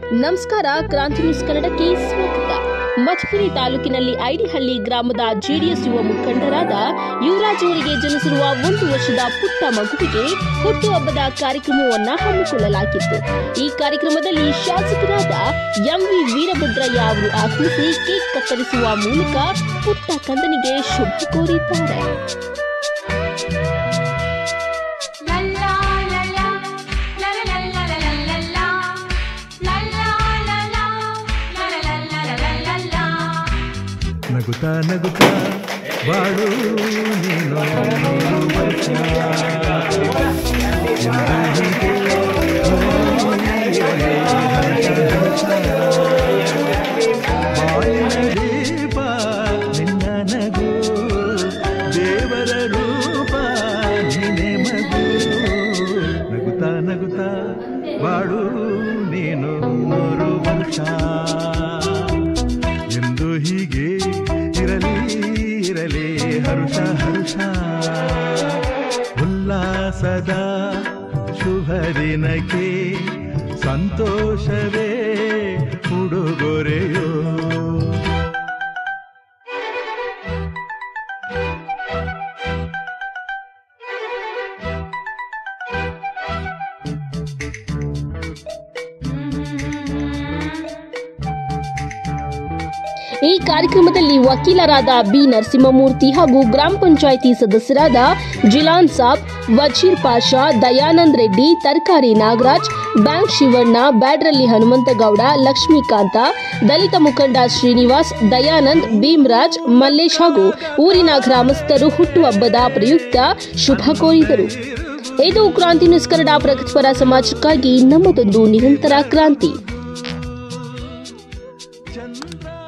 ನಮಸ್ಕಾರ ಕ್ರಾಂತಿ ನ್ಯೂಸ್ ಕನ್ನಡಕ್ಕೆ ಸ್ವಾಗತ ಮಧುಗಿರಿ ತಾಲೂಕಿನಲ್ಲಿ ಐಡಿಹಳ್ಳಿ ಗ್ರಾಮದ ಜೆಡಿಎಸ್ ಯುವ ಮುಖಂಡರಾದ ಯುವರಾಜ್ ಅವರಿಗೆ ಜನಿಸಿರುವ ಒಂದು ವರ್ಷದ ಪುಟ್ಟ ಮಗುವಿಗೆ ಹುಟ್ಟುಹಬ್ಬದ ಕಾರ್ಯಕ್ರಮವನ್ನ ಹಮ್ಮಿಕೊಳ್ಳಲಾಗಿತ್ತು ಈ ಕಾರ್ಯಕ್ರಮದಲ್ಲಿ ಶಾಸಕರಾದ ಎಂವಿ ವೀರಭದ್ರಯ್ಯ ಅವರು ಆಗಮಿಸಿ ಕೇಕ್ ಕತ್ತರಿಸುವ ಮೂಲಕ ಪುಟ್ಟ ಕಂದನಿಗೆ ಶುಭ ಕೋರಿದ್ದಾರೆ La la la la, la la la la la la la, la la la la, la la la la la la la. ನಗುತ್ತಾ ನಗುತ್ತಾ ಬಾಳು ನೀನು ವರ್ಷ. ಎಂದು ಹೀಗೆ ಬಾಳಿನ ದೀಪ ನಿನ್ನ ನಗು ದೇವರ ರೂಪ ನಿನೆ ಮಗು ನಗುತ್ತಾ ನಗುತ್ತಾ ಬಾಳು ನೀನು ನೂರು ವರ್ಷ ಎಂದು ಹೀಗೆ ಇರಲಿ ಇರಲಿ ಹರುಷ ಹರುಷ ಉಲ್ಲಾಸದ ಶುಭ ದಿನಕ್ಕೆ ಸಂತೋಷವೇ ಉಡುಗೊರೆಯೋ ಈ ಕಾರ್ಯಕ್ರಮದಲ್ಲಿ ವಕೀಲರಾದ ಬಿ ನರಸಿಂಹಮೂರ್ತಿ ಹಾಗೂ ಗ್ರಾಮ ಪಂಚಾಯಿತಿ ಸದಸ್ಯರಾದ ಜಿಲಾನ್ ಸಾಬ್ ವಜೀರ್ ಪಾಷಾ ದಯಾನಂದ್ ರೆಡ್ಡಿ ತರಕಾರಿ ನಾಗರಾಜ್ ಬ್ಯಾಂಕ್ ಶಿವಣ್ಣ ಬ್ಯಾಡ್ರಳ್ಳಿ ಹನುಮಂತಗೌಡ ಲಕ್ಷ್ಮೀಕಾಂತ ದಲಿತ ಮುಖಂಡ ಶ್ರೀನಿವಾಸ್ ದಯಾನಂದ್ ಭೀಮರಾಜ್ ಮಲ್ಲೇಶ್ ಹಾಗೂ ಊರಿನ ಗ್ರಾಮಸ್ಥರು ಹುಟ್ಟುಹಬ್ಬದ ಪ್ರಯುಕ್ತ ಶುಭ ಕೋರಿದರು ಇದು ಕ್ರಾಂತಿ ನ್ಯೂಸ್ ಕನ್ನಡ ಪ್ರಗತಿಪರ ಸಮಾಜಕ್ಕಾಗಿ ನಮ್ಮದೊಂದು ನಿರಂತರ ಕ್ರಾಂತಿ ಚಂದ್ರ